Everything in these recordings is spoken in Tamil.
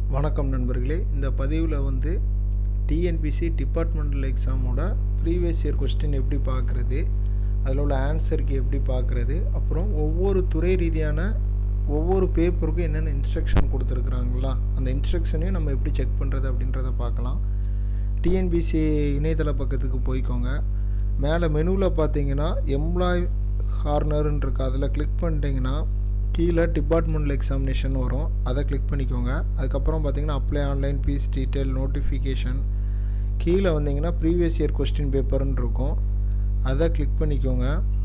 வணக்கம் நண்பர்களே இந்த பதிவில் வந்து டிஎன்பிசி டிபார்ட்மெண்டல் எக்ஸாமோட ப்ரீவியஸ் இயர் கொஸ்டின் எப்படி பார்க்குறது அதில் உள்ள ஆன்சருக்கு எப்படி பார்க்குறது அப்புறம் ஒவ்வொரு துறை ரீதியான ஒவ்வொரு பேப்பருக்கும் என்னென்ன இன்ஸ்ட்ரக்ஷன் கொடுத்துருக்குறாங்களா அந்த இன்ஸ்ட்ரக்ஷனையும் நம்ம எப்படி செக் பண்ணுறது அப்படின்றத பார்க்கலாம் டிஎன்பிசி இணையதள பக்கத்துக்கு போய்க்கோங்க மேலே மெனுவில் பார்த்தீங்கன்னா எம்ப்ளாய் ஹார்னர்னு இருக்கு அதில் கிளிக் பண்ணிட்டீங்கன்னா கீழே டிபார்ட்மெண்டல் எக்ஸாமினேஷன் வரும் அதை கிளிக் பண்ணிக்கோங்க அதுக்கப்புறம் பார்த்தீங்கன்னா apply online fees detail notification கீழே வந்தீங்கன்னா ப்ரீவியஸ் இயர் கொஸ்டின் பேப்பர்னு இருக்கும் அதை கிளிக் பண்ணிக்கோங்க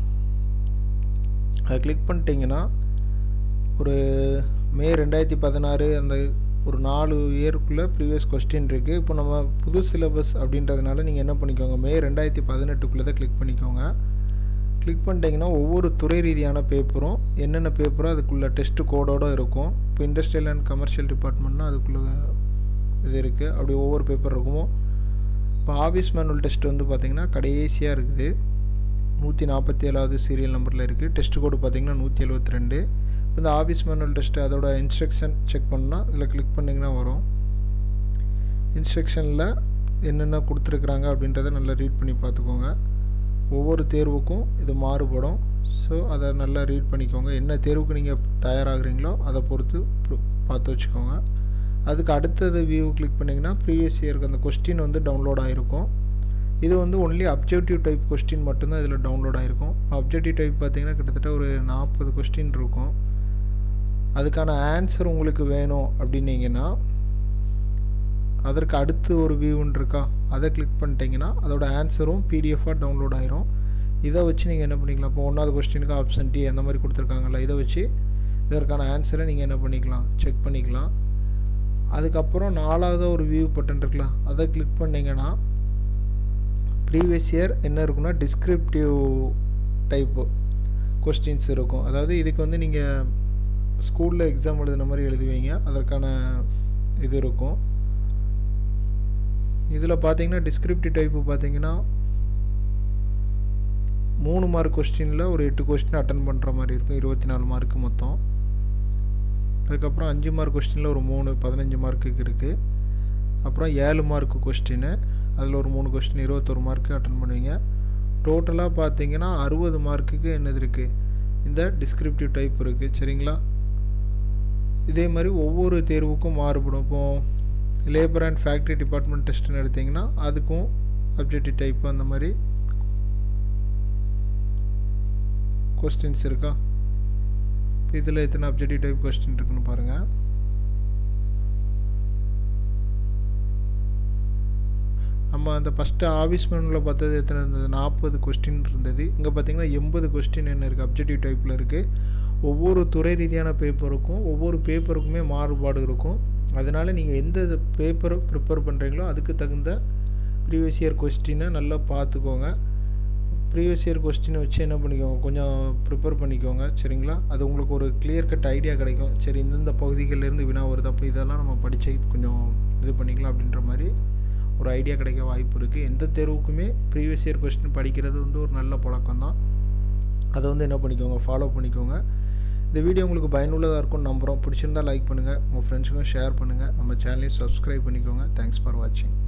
அதை கிளிக் பண்ணிட்டீங்கன்னா ஒரு மே ரெண்டாயிரத்தி பதினாறு அந்த ஒரு நாலு இயருக்குள்ளே ப்ரீவியஸ் கொஸ்டின் இருக்குது இப்போ நம்ம புது சிலபஸ் அப்படின்றதுனால நீங்கள் என்ன பண்ணிக்கோங்க மே ரெண்டாயிரத்தி பதினெட்டுக்குள்ளே தான் கிளிக் பண்ணிக்கோங்க கிளிக் பண்ணிட்டீங்கன்னா ஒவ்வொரு துறை ரீதியான பேப்பரும் என்னென்ன பேப்பரோ அதுக்குள்ளே டெஸ்ட்டு கோடோடு இருக்கும் இப்போ இண்டஸ்ட்ரியல் அண்ட் கமர்ஷியல் டிபார்ட்மெண்ட்னா அதுக்குள்ளே இது இருக்குது அப்படி ஒவ்வொரு பேப்பர் இருக்குமோ இப்போ ஆஃபீஸ் மேனுவல் டெஸ்ட் வந்து பார்த்திங்கன்னா கடைசியாக இருக்குது நூற்றி நாற்பத்தி ஏழாவது சீரியல் நம்பரில் இருக்குது டெஸ்ட் கோடு பார்த்திங்கன்னா நூற்றி எழுபத்தி ரெண்டு இந்த ஆஃபீஸ் மேனுவல் டெஸ்ட்டு அதோட இன்ஸ்ட்ரக்ஷன் செக் பண்ணால் இதில் கிளிக் பண்ணிங்கன்னா வரும் இன்ஸ்ட்ரக்ஷனில் என்னென்ன கொடுத்துருக்குறாங்க அப்படின்றத நல்லா ரீட் பண்ணி பார்த்துக்கோங்க ஒவ்வொரு தேர்வுக்கும் இது மாறுபடும் ஸோ அதை நல்லா ரீட் பண்ணிக்கோங்க என்ன தேர்வுக்கு நீங்கள் தயாராகிறீங்களோ அதை பொறுத்து பார்த்து வச்சுக்கோங்க அதுக்கு அடுத்தது வியூ கிளிக் பண்ணிங்கன்னா ப்ரீவியஸ் இயருக்கு அந்த கொஸ்டின் வந்து டவுன்லோட் ஆகிருக்கும் இது வந்து ஒன்லி அப்ஜெக்டிவ் டைப் கொஸ்டின் மட்டும்தான் இதில் டவுன்லோட் ஆகிருக்கும் அப்ஜெக்டிவ் டைப் பார்த்தீங்கன்னா கிட்டத்தட்ட ஒரு நாற்பது கொஸ்டின் இருக்கும் அதுக்கான ஆன்சர் உங்களுக்கு வேணும் அப்படின்னீங்கன்னா அதற்கு அடுத்து ஒரு வியூன்னு இருக்கா அதை கிளிக் பண்ணிட்டீங்கன்னா அதோட ஆன்சரும் பிடிஎஃபாக டவுன்லோட் ஆயிரும் இதை வச்சு நீங்கள் என்ன பண்ணிக்கலாம் இப்போ ஒன்றாவது கொஸ்டினுக்கு ஆப்ஷன் டி அந்த மாதிரி கொடுத்துருக்காங்கல்ல இதை வச்சு இதற்கான ஆன்சரை நீங்கள் என்ன பண்ணிக்கலாம் செக் பண்ணிக்கலாம் அதுக்கப்புறம் நாலாவது ஒரு வியூ பட்டன் இருக்கலாம் அதை கிளிக் பண்ணிங்கன்னா ப்ரீவியஸ் இயர் என்ன இருக்குன்னா டிஸ்கிரிப்டிவ் டைப்பு கொஸ்டின்ஸ் இருக்கும் அதாவது இதுக்கு வந்து நீங்கள் ஸ்கூலில் எக்ஸாம் எழுதுன மாதிரி எழுதுவீங்க அதற்கான இது இருக்கும் இதில் பார்த்தீங்கன்னா டிஸ்கிரிப்டிவ் டைப்பு பார்த்தீங்கன்னா மூணு மார்க் கொஸ்டினில் ஒரு எட்டு கொஸ்டின் அட்டன் பண்ணுற மாதிரி இருக்கும் இருபத்தி நாலு மார்க்கு மொத்தம் அதுக்கப்புறம் அஞ்சு மார்க் கொஸ்டினில் ஒரு மூணு பதினஞ்சு மார்க்குக்கு இருக்குது அப்புறம் ஏழு மார்க்கு கொஸ்டின் அதில் ஒரு மூணு கொஸ்டின் இருபத்தொரு மார்க்கு அட்டன் பண்ணுவீங்க டோட்டலாக பார்த்தீங்கன்னா அறுபது மார்க்குக்கு என்னது இருக்குது இந்த டிஸ்கிரிப்டிவ் டைப் இருக்குது சரிங்களா இதே மாதிரி ஒவ்வொரு தேர்வுக்கும் மாறுபடும் இப்போது லேபர் அண்ட் ஃபேக்ட்ரி டிபார்ட்மெண்ட் டெஸ்ட்டுன்னு எடுத்திங்கன்னா அதுக்கும் அப்ஜெக்டிவ் டைப் அந்த மாதிரி கொஸ்டின்ஸ் இருக்கா இதில் எத்தனை அப்ஜெக்டிவ் டைப் கொஸ்டின் இருக்குன்னு பாருங்கள் நம்ம அந்த ஃபஸ்ட்டு ஆஃபீஸ் மேனுவில் பார்த்தது எத்தனை இருந்தது நாற்பது கொஸ்டின் இருந்தது இங்கே பார்த்தீங்கன்னா எண்பது கொஸ்டின் என்ன இருக்குது அப்ஜெக்டிவ் டைப்பில் இருக்குது ஒவ்வொரு துறை ரீதியான பேப்பருக்கும் ஒவ்வொரு பேப்பருக்குமே மாறுபாடு இருக்கும் அதனால் நீங்கள் எந்த பேப்பர் ப்ரிப்பேர் பண்ணுறீங்களோ அதுக்கு தகுந்த ப்ரீவியஸ் இயர் கொஸ்டினை நல்லா பார்த்துக்கோங்க ப்ரீவியஸ் இயர் கொஸ்டினை வச்சு என்ன பண்ணிக்கோங்க கொஞ்சம் ப்ரிப்பேர் பண்ணிக்கோங்க சரிங்களா அது உங்களுக்கு ஒரு கிளியர் கட் ஐடியா கிடைக்கும் சரி இந்தந்த பகுதிகளிலேருந்து வினா வருது அப்போ இதெல்லாம் நம்ம படித்து கொஞ்சம் இது பண்ணிக்கலாம் அப்படின்ற மாதிரி ஒரு ஐடியா கிடைக்க வாய்ப்பு இருக்குது எந்த தேர்வுக்குமே ப்ரீவியஸ் இயர் கொஸ்டின் படிக்கிறது வந்து ஒரு நல்ல பழக்கம் தான் அதை வந்து என்ன பண்ணிக்கோங்க ஃபாலோ பண்ணிக்கோங்க இந்த வீடியோ உங்களுக்கு பயனுள்ளதாக இருக்கும்னு நம்புகிறோம் பிடிச்சிருந்தால் லைக் பண்ணுங்கள் உங்கள் ஃப்ரெண்ட்ஸுக்கும் ஷேர் பண்ணுங்கள் நம்ம சேனலையும் சப்ஸ்கிரைப் பண்ணிக்கோங்க தேங்க்ஸ் ஃபார் வாட்சிங்